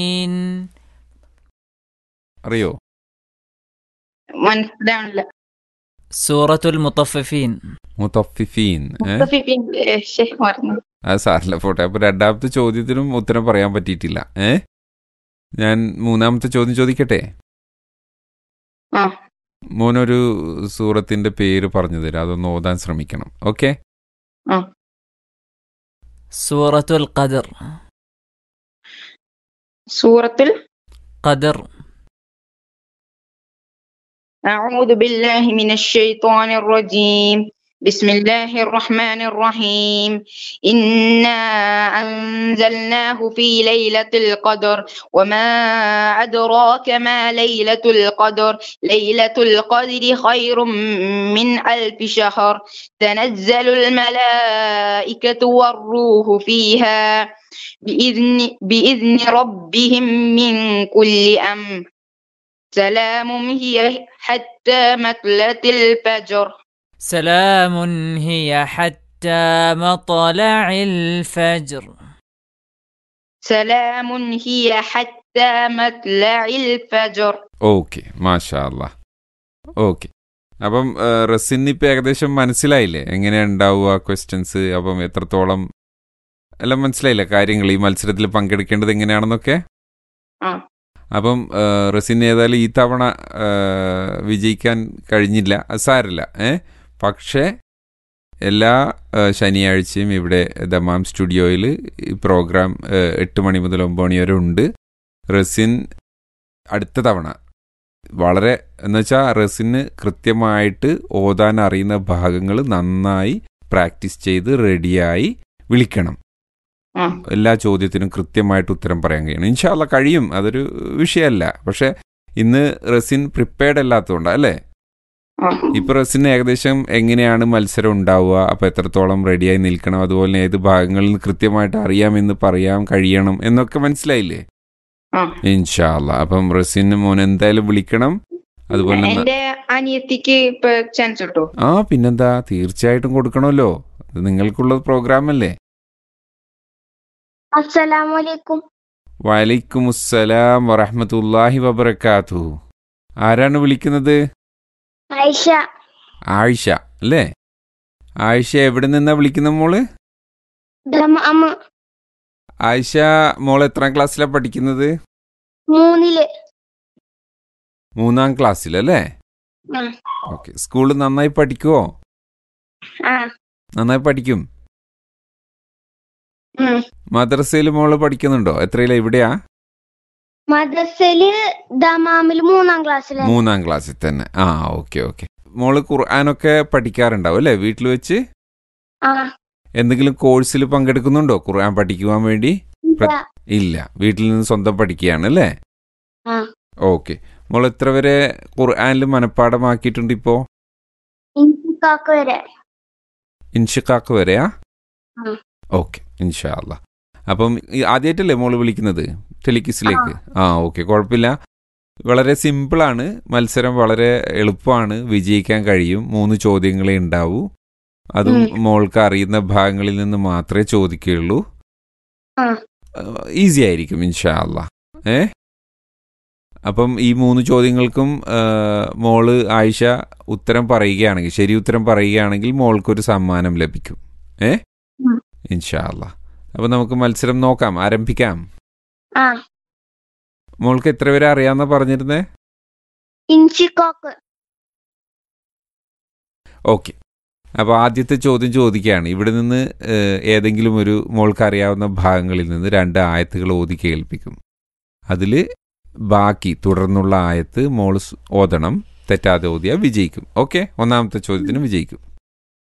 അറിയോ മനസ്സിലാവണില്ല സൂറത്തുൽ മുത്തഫിഫീൻ മുത്തഫിഫീൻ ഏ മുത്തഫിഫീൻ ഏ, ശ്ശെ, മറന്നു അത് സാറില്ല പോട്ടെ അപ്പൊ രണ്ടാമത്തെ ചോദ്യത്തിനും ഉത്തരം പറയാൻ പറ്റിയിട്ടില്ല ഏ ഞാൻ മൂന്നാമത്തെ ചോദ്യം ചോദിക്കട്ടെ ആ മോനൊരു സൂറത്തിന്റെ പേര് പറഞ്ഞു തരാം അതൊന്ന് ഓതാൻ ശ്രമിക്കണം ഓക്കെ ആ സൂറത്തുൽ ഖദർ സൂറത്തുൽ ഖദർ أعوذ بالله من الشيطان الرجيم بسم الله الرحمن الرحيم إنا أنزلناه في ليلة القدر وما أدراك ما ليلة القدر ليلة القدر خير من ألف شهر تنزل الملائكة والروح فيها بإذن, بإذن ربهم من كل أمر سلام هي حتى مطلع الفجر سلام هي حتى مطلع الفجر سلام هي حتى مطلع الفجر ഓക്കെ മാഷാ അല്ലാ ഓക്കെ അപ്പം ഏഹ്, റസിന് ഇപ്പം ഏകദേശം മനസ്സിലായില്ലേ എങ്ങനെയാ ഉണ്ടാവുക ക്വസ്റ്റ്യൻസ് അപ്പം എത്രത്തോളം എല്ലാം മനസ്സിലായില്ലേ കാര്യങ്ങൾ ഈ മത്സരത്തിൽ പങ്കെടുക്കേണ്ടത് എങ്ങനെയാണെന്നൊക്കെ ആ അപ്പം ഏഹ്, റസിന് ഏതായാലും ഈ തവണ ഏഹ്, വിജയിക്കാൻ കഴിഞ്ഞില്ല അത് സാരില്ല ഏ പക്ഷേ എല്ലാ ഏഹ്, ശനിയാഴ്ചയും ഇവിടെ ദമാം സ്റ്റുഡിയോയിൽ ഈ പ്രോഗ്രാം ഏഹ്, എട്ട് മണി മുതൽ ഒമ്പത് മണി വരെ ഉണ്ട് റസിൻ അടുത്ത തവണ വളരെ എന്നുവെച്ചാൽ റസിന് കൃത്യമായിട്ട് ഓതാൻ അറിയുന്ന ഭാഗങ്ങൾ നന്നായി പ്രാക്ടീസ് ചെയ്ത് റെഡിയായി വിളിക്കണം ആ എല്ലാ ചോദ്യത്തിനും കൃത്യമായിട്ട് ഉത്തരം പറയാൻ കഴിയണം ഇൻഷാല്ല കഴിയും അതൊരു വിഷയമല്ല പക്ഷെ ഇന്ന് റസിൻ പ്രിപ്പയർഡ് അല്ലാത്തതുകൊണ്ട് അല്ലേ ആ ഇപ്പൊ റസിന് ഏകദേശം എങ്ങനെയാണ് മത്സരം ഉണ്ടാവുക അപ്പൊ എത്രത്തോളം റെഡിയായി നിൽക്കണം അതുപോലെ ഏത് ഭാഗങ്ങളിൽ നിന്ന് കൃത്യമായിട്ട് അറിയാമെന്ന് പറയാൻ കഴിയണം എന്നൊക്കെ മനസ്സിലായില്ലേ ആ ഇൻഷാല്ല അപ്പം റസിന് മോൻ എന്തായാലും വിളിക്കണം അതുപോലെ തന്നെ എന്റെ അനിയത്തിക്ക് ഇപ്പൊ ചാൻസ് കിട്ടോ ആ പിന്നെന്താ തീർച്ചയായിട്ടും കൊടുക്കണമല്ലോ ഇത് നിങ്ങൾക്കുള്ള പ്രോഗ്രാം അല്ലേ അസ്സലാമലൈക്കും വലൈക്കും അസ്സലാം വറഹമത്തല്ലാഹി വബർക്കാത്തു ആരാണ് വിളിക്കുന്നത് ഐഷ ആയിഷ അല്ലേ ആയിഷ എവിടെ നിന്നാ വിളിക്കുന്ന മോള് ദമാമ് ആയിഷ മോൾ എത്രാം ക്ലാസ്സിലാണ് പഠിക്കുന്നത് മൂന്നില് മൂന്നാം ക്ലാസ്സിലല്ലേ ആ ഓക്കെ സ്കൂളിൽ നന്നായി പഠിക്കുവോ ആ നന്നായി പഠിക്കും ഉം. മദ്രസയിൽ മോള് പഠിക്കുന്നുണ്ടോ എത്രയില ഇവിടെയാ മദ്രസയില് ദമാമില് മൂന്നാം ക്ലാസ്സിലാണ് മൂന്നാം ക്ലാസ്സിൽ തന്നെ ആ ഓക്കെ ഓക്കെ മോള് ഖുർആാനൊക്കെ പഠിക്കാറുണ്ടാവും അല്ലേ വീട്ടിൽ വെച്ച് ആ എന്തെങ്കിലും കോഴ്സിൽ പങ്കെടുക്കുന്നുണ്ടോ ഖുർആൻ പഠിക്കുവാൻ വേണ്ടി ഇല്ല. ഇല്ല വീട്ടിൽ നിന്ന് സ്വന്തം പഠിക്കുകയാണ് അല്ലേ ആ ഓക്കെ മോൾ എത്ര വരെ ഖുർആനിൽ മനഃപ്പാടമാക്കിയിട്ടുണ്ട് ഇപ്പോ ഇൻകാക്ക് വരെ ഇൻഷിഖാക്ക് വരെയാ ആ. ഓക്കെ ഇൻഷാ അല്ലാ അപ്പം ഈ ആദ്യമായിട്ടല്ലേ മോള് വിളിക്കുന്നത് ടെലിക്കിസിലേക്ക് ആ ഓക്കെ കുഴപ്പമില്ല വളരെ സിമ്പിളാണ് മത്സരം വളരെ എളുപ്പമാണ് വിജയിക്കാൻ കഴിയും മൂന്ന് ചോദ്യങ്ങളെ ഉണ്ടാവൂ അതും ഉം. മോൾക്ക് അറിയുന്ന ഭാഗങ്ങളിൽ നിന്ന് മാത്രമേ ചോദിക്കുകയുള്ളൂ ആ ഈസി ആയിരിക്കും ഇൻഷാ അല്ലാ ഏ അപ്പം ഈ മൂന്ന് ചോദ്യങ്ങൾക്കും ആ, മോള് ആയിഷ ഉത്തരം പറയുകയാണെങ്കിൽ ശരി ഉത്തരം പറയുകയാണെങ്കിൽ മോൾക്കൊരു സമ്മാനം ലഭിക്കും ഏ ഉം. ഇൻഷാ അല്ലാ അപ്പം നമുക്ക് മത്സരം നോക്കാം ആരംഭിക്കാം ആ മോൾക്ക് എത്ര പേരെ അറിയാമെന്നാ പറഞ്ഞിരുന്നേ ഇൻഷിക്കോക്ക് ഓക്കെ അപ്പോൾ ആദ്യത്തെ ചോദ്യം ചോദിക്കുകയാണ് ഇവിടെ നിന്ന് ഏഹ്, ഏതെങ്കിലും ഒരു മോൾക്ക് അറിയാവുന്ന ഭാഗങ്ങളിൽ നിന്ന് രണ്ട് ആയത്തുകൾ ഓതി കേൾപ്പിക്കും അതിൽ ബാക്കി തുടർന്നുള്ള ആയത്ത് മോൾ സ് ഓതണം തെറ്റാതെ ഓതിയാൽ വിജയിക്കും ഓക്കെ ഒന്നാമത്തെ ചോദ്യത്തിന് വിജയിക്കും